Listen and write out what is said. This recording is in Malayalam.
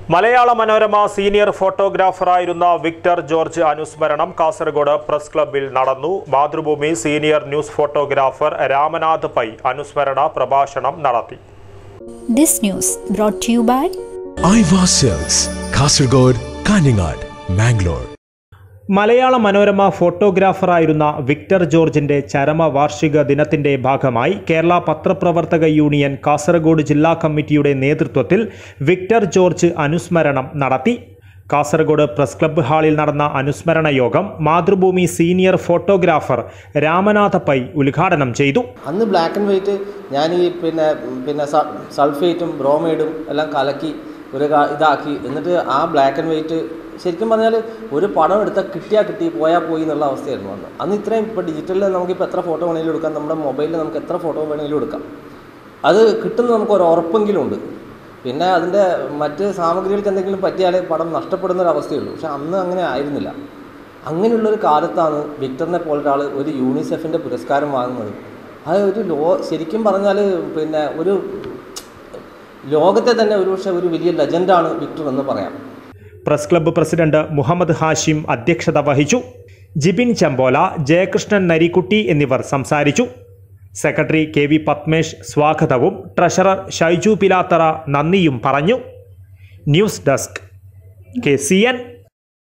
മലയാള മനോരമ സീനിയർ ഫോട്ടോഗ്രാഫറായിരുന്ന വിക്ടർ ജോർജ് അനുസ്മരണം കാസർഗോഡ് പ്രസ് ക്ലബ്ബിൽ നടന്നു Mathrubhumi senior news photographer Ramanath Pai അനുസ്മരണ പ്രഭാഷണം നടത്തി This news brought to you by Aiwa sales Kasargod Kanhangad Mangalore Malayala Manorama ഫോട്ടോഗ്രാഫറായിരുന്ന Victor ജോർജിന്റെ ചരമവാർഷിക ദിനത്തിന്റെ ഭാഗമായി കേരള പത്രപ്രവർത്തക യൂണിയൻ കാസർഗോഡ് ജില്ലാ കമ്മിറ്റിയുടെ നേതൃത്വത്തിൽ വിക്ടർ ജോർജ് അനുസ്മരണം നടത്തി കാസർഗോഡ് പ്രസ് ക്ലബ്ബ് ഹാളിൽ നടന്ന അനുസ്മരണ യോഗം മാതൃഭൂമി സീനിയർ ഫോട്ടോഗ്രാഫർ രാമനാഥ പൈ ഉദ്ഘാടനം ചെയ്തു അന്ന് ബ്ലാക്ക് ആൻഡ് വൈറ്റ് ഞാൻ ഈ പിന്നെ പിന്നെ സ- സൾഫേറ്റും ബ്രോമൈഡും എല്ലാം കലക്കി ഒരു കാ- ഇതാക്കി എന്നിട്ട് ആ ബ്ലാക്ക് ആൻഡ് വൈറ്റ് ശരിക്കും പറഞ്ഞാൽ ഒരു പടം എടുത്താൽ കിട്ടിയാൽ കിട്ടി പോയാൽ പോയി എന്നുള്ള അവസ്ഥയായിരുന്നു അന്ന് അന്ന് ഇത്രയും ഇപ്പോൾ ഡിജിറ്റലിൽ നമുക്കിപ്പോൾ എത്ര ഫോട്ടോ വേണമെങ്കിലും എടുക്കാം നമ്മുടെ മൊബൈലിൽ നമുക്ക് എത്ര ഫോട്ടോ വേണമെങ്കിലും എടുക്കാം അത് കിട്ടുന്നത് നമുക്ക് ഒരു ഉറപ്പെങ്കിലും ഉണ്ട് പിന്നെ അതിൻ്റെ മറ്റ് സാമഗ്രികൾക്ക് എന്തെങ്കിലും പറ്റിയാലേ പടം നഷ്ടപ്പെടുന്ന ഒരു അവസ്ഥയുള്ളൂ പക്ഷെ അന്ന് അങ്ങനെ ആയിരുന്നില്ല അങ്ങനെയുള്ളൊരു കാലത്താണ് വിക്ടറിനെ പോലൊരാൾ ഒരു യൂണിസെഫിൻ്റെ പുരസ്കാരം വാങ്ങുന്നത് അത് ഒരു ലോ ശരിക്കും പറഞ്ഞാൽ പിന്നെ ഒരു ലോകത്തെ തന്നെ ഒരു പക്ഷേ ഒരു വലിയ ലെജൻഡാണ് വിക്ടർ എന്ന് പറയാം press club president Muhammad Hashim അധ്യക്ഷത വഹിച്ചു ജിബിൻ ചമ്പോല ജയകൃഷ്ണൻ നരിക്കുട്ടി എന്നിവർ സംസാരിച്ചു സെക്രട്ടറി കെ വി പത്മേഷ് സ്വാഗതവും ട്രഷറർ ഷൈജു പിലാത്തറ നന്ദിയും പറഞ്ഞു news desk K C N